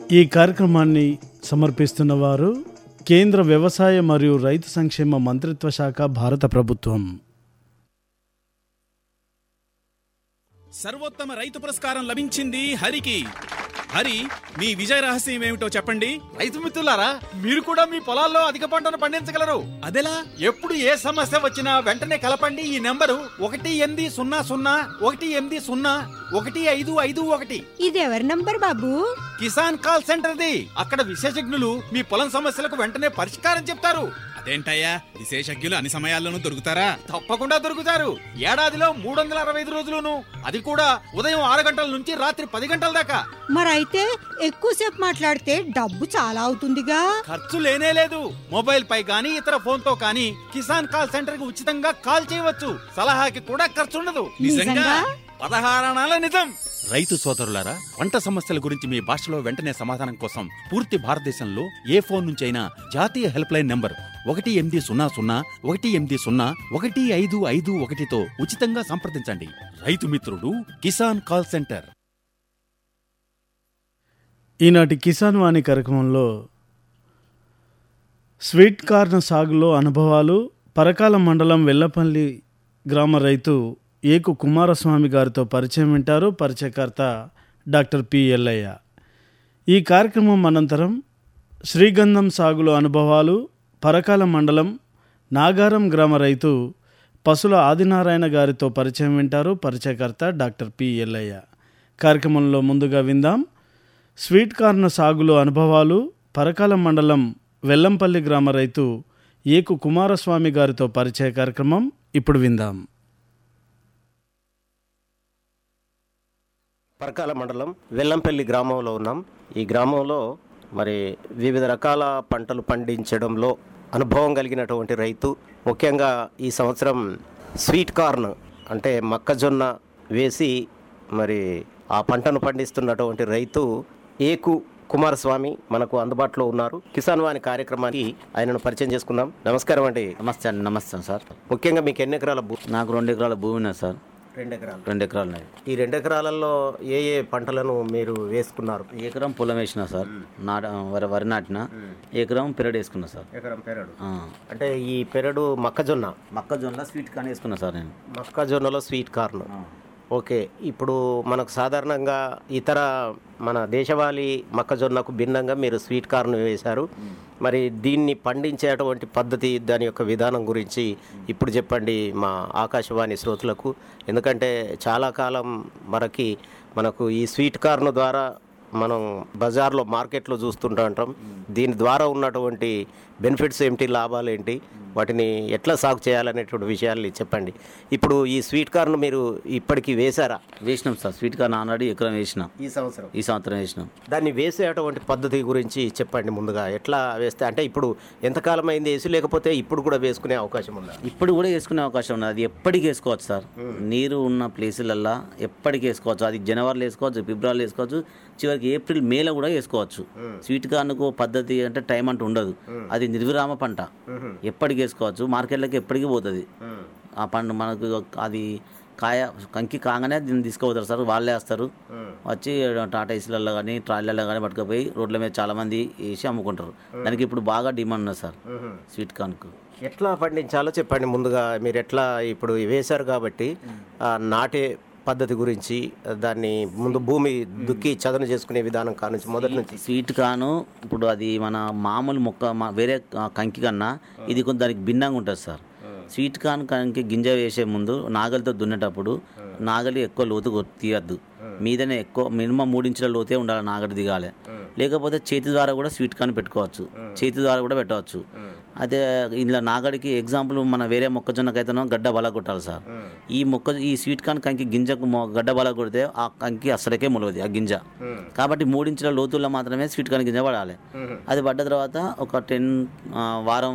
ఈ కార్యక్రమాన్ని సమర్పిస్తున్న వారు కేంద్ర వ్యవసాయ మరియు రైతు సంక్షేమ మంత్రిత్వ శాఖ భారత ప్రభుత్వం సర్వోత్తమ రైతు పురస్కారం లభించింది హరికి హరి మీ విజయ రహస్యం ఏమిటో చెప్పండి రైతు మిత్రులారా మీరు కూడా మీ పొలాల్లో అధిక పంటను పండించగలరు అదెలా ఎప్పుడు ఏ సమస్య వచ్చినా వెంటనే కలపండి ఈ నెంబరు ఒకటి ఎనిమిది సున్నా సున్నా ఒకటి ఎనిమిది సున్నా ఒకటి ఐదు ఐదు ఒకటి ఇది ఎవరి నంబర్ బాబు కిసాన్ కాల్ సెంటర్ది అక్కడ విశేషజ్ఞులు మీ పొలం సమస్యలకు వెంటనే పరిష్కారం చెప్తారు అదేంటయ్యా విశేషజ్ఞులు అన్ని సమయాల్లోనూ దొరుకుతారా తప్పకుండా దొరుకుతారు ఏడాదిలో మూడు వందల అరవై ఐదు రోజులును అది కూడా ఉదయం ఆరు గంటల నుంచి రాత్రి పది గంటల దాకా మరైతే ఎక్కువసేపు మాట్లాడితే డబ్బు చాలా అవుతుందిగా ఖర్చు లేనే లేదు మొబైల్ పై గానీ ఇతర ఫోన్ తో కానీ కిసాన్ కాల్ సెంటర్ కి ఉచితంగా కాల్ చేయవచ్చు సలహాకి కూడా ఖర్చు ఉండదు నిజంగా? పదహారణాల నిజం రైతు సోదరులారా పంట సమస్యల గురించి మీ భాషలో వెంటనే సమాధానం కోసం పూర్తి భారతదేశంలో ఏ ఫోన్ నుంచి అయినా జాతీయ హెల్ప్ లైన్ నంబర్ ఒకటి ఎనిమిది సున్నా సున్నా ఒకటి ఎనిమిది సున్నా ఒకటి ఐదు ఐదు ఒకటితో ఉచితంగా సంప్రదించండి రైతు మిత్రుడు కిసాన్ కాల్ సెంటర్ ఈనాటి కిసాన్ వాణి కార్యక్రమంలో స్వీట్ కార్న్ సాగులో అనుభవాలు పరకాల మండలం వెల్లపల్లి గ్రామ రైతు ఏకు కుమారస్వామి గారితో పరిచయం వింటారు పరిచయకర్త డాక్టర్ పి ఎల్లయ్య ఈ కార్యక్రమం అనంతరం శ్రీగంధం సాగులో అనుభవాలు పరకాల మండలం నాగారం గ్రామ రైతు పసుల ఆదినారాయణ గారితో పరిచయం వింటారు పరిచయకర్త డాక్టర్ పి ఎల్లయ్య కార్యక్రమంలో ముందుగా విందాం స్వీట్ కార్న్ సాగులో అనుభవాలు పరకాల మండలం వెల్లంపల్లి గ్రామ రైతు ఏకు కుమారస్వామి గారితో పరిచయ కార్యక్రమం ఇప్పుడు విందాం పరకాల మండలం వెల్లంపల్లి గ్రామంలో ఉన్నాం ఈ గ్రామంలో మరి వివిధ రకాల పంటలు పండించడంలో అనుభవం కలిగినటువంటి రైతు ముఖ్యంగా ఈ సంవత్సరం స్వీట్ కార్న్ అంటే మొక్కజొన్న వేసి మరి ఆ పంటను పండిస్తున్నటువంటి రైతు ఏకు కుమారస్వామి మనకు అందుబాటులో ఉన్నారు కిసాన్ వాణి కార్యక్రమానికి ఆయనను పరిచయం చేసుకుందాం నమస్కారం అండి నమస్తే అండి నమస్తే సార్ ముఖ్యంగా మీకు ఎన్ని ఎకరాల భూ నాకు రెండు ఎకరాల భూమి ఉన్నది సార్ రెండు ఎకరాలు రెండు ఎకరాలు ఉన్నాయి ఈ రెండు ఎకరాలలో ఏ ఏ పంటలను మీరు వేసుకున్నారు ఎకరం పొలం వేసిన సార్ నాట వరి వరి నాటిన ఎకరం పెరడు వేసుకున్నా సార్ ఎకరం పెరడు ఆ. అంటే ఈ పెరడు మొక్కజొన్న మొక్కజొన్న స్వీట్ కానీ వేసుకున్నా సార్ నేను మొక్కజొన్నలో స్వీట్ కార్న్ ఓకే ఇప్పుడు మనకు సాధారణంగా ఇతర మన దేశవాళీ మొక్కజొన్నకు భిన్నంగా మీరు స్వీట్ కార్న్ వేశారు మరి దీన్ని పండించేటువంటి పద్ధతి దాని యొక్క విధానం గురించి ఇప్పుడు చెప్పండి మా ఆకాశవాణి శ్రోతలకు ఎందుకంటే చాలా కాలం మనకి మనకు ఈ స్వీట్ కార్న్ ద్వారా మనం బజార్లో మార్కెట్లో చూస్తుంటా ఉంటాం దీని ద్వారా ఉన్నటువంటి బెనిఫిట్స్ ఏమిటి లాభాలు ఏంటి వాటిని ఎట్లా సాగు చేయాలనేటువంటి విషయాల్ని చెప్పండి ఇప్పుడు ఈ స్వీట్ కార్న్ మీరు ఇప్పటికి వేశారా వేసినాం సార్ స్వీట్ కార్న్ ఆల్రెడీ ఎకరం వేసిన ఈ సంవత్సరం ఈ సంవత్సరం వేసినాం దాన్ని వేసేటువంటి పద్ధతి గురించి చెప్పండి ముందుగా ఎట్లా వేస్తే అంటే ఇప్పుడు ఎంతకాలం అయింది వేసి లేకపోతే ఇప్పుడు కూడా వేసుకునే అవకాశం ఉందా ఇప్పుడు కూడా వేసుకునే అవకాశం ఉన్నది అది ఎప్పటికీ వేసుకోవచ్చు సార్ నీరు ఉన్న ప్లేసులల్లో ఎప్పటికీ వేసుకోవచ్చు అది జనవరిలో వేసుకోవచ్చు ఫిబ్రవరిలో వేసుకోవచ్చు చివరికి ఏప్రిల్ మేలో కూడా వేసుకోవచ్చు స్వీట్ కార్న్కు పద్ధతి అంటే టైం అంటూ ఉండదు అది నిర్విరామ పంట ఎప్పటికి వేసుకోవచ్చు మార్కెట్లోకి ఎప్పటికీ పోతుంది ఆ పండు మనకు అది కాయ కంకి కాగానే దీన్ని తీసుకుపోతారు సార్ వాళ్ళే వేస్తారు వచ్చి టాటా ఏసీలలో కానీ ట్రాలీలలో కానీ పట్టుకుపోయి రోడ్ల మీద చాలా మంది వేసి అమ్ముకుంటారు దానికి ఇప్పుడు బాగా డిమాండ్ ఉన్నది సార్ స్వీట్ కార్న్కు ఎట్లా పండించాలో చెప్పండి ముందుగా మీరు ఎట్లా ఇప్పుడు వేశారు కాబట్టి ఆ నాటే పద్ధతి గురించి దాన్ని ముందు భూమి దుక్కి చదును చేసుకునే విధానం కానుంచి మొదటి నుంచి స్వీట్ కాను ఇప్పుడు అది మన మామూలు మొక్క మా- వేరే క- కంకి కన్నా ఇది కొంచెం దానికి భిన్నంగా ఉంటుంది సార్ స్వీట్ కాన్ కంకి గింజ వేసే ముందు నాగలితో దున్నేటప్పుడు నాగలి ఎక్కువ లోతు కొ- తీయద్దు మీదనే ఎక్కువ మినిమం మూడించుల లోతే ఉండాలి నాగలి దిగాలి లేకపోతే చేతి ద్వారా కూడా స్వీట్ కాన్ పెట్టుకోవచ్చు చేతి ద్వారా కూడా పెట్టవచ్చు అదే ఇందులో నాగడికి ఎగ్జాంపుల్ మన వేరే మొక్కజొన్నకైతేనో గడ్డ బల కొట్టాలి సార్ ఈ మొక్క ఈ స్వీట్ కార్న్ కంకి గింజకు మొ- గడ్డ బల కొడితే ఆ కంకి అసలకే మొలవది ఆ గింజ కాబట్టి మూడించుల లోతుల్లో మాత్రమే స్వీట్ కార్న్ గింజ పడాలి అది పడ్డ తర్వాత ఒక టెన్ వారం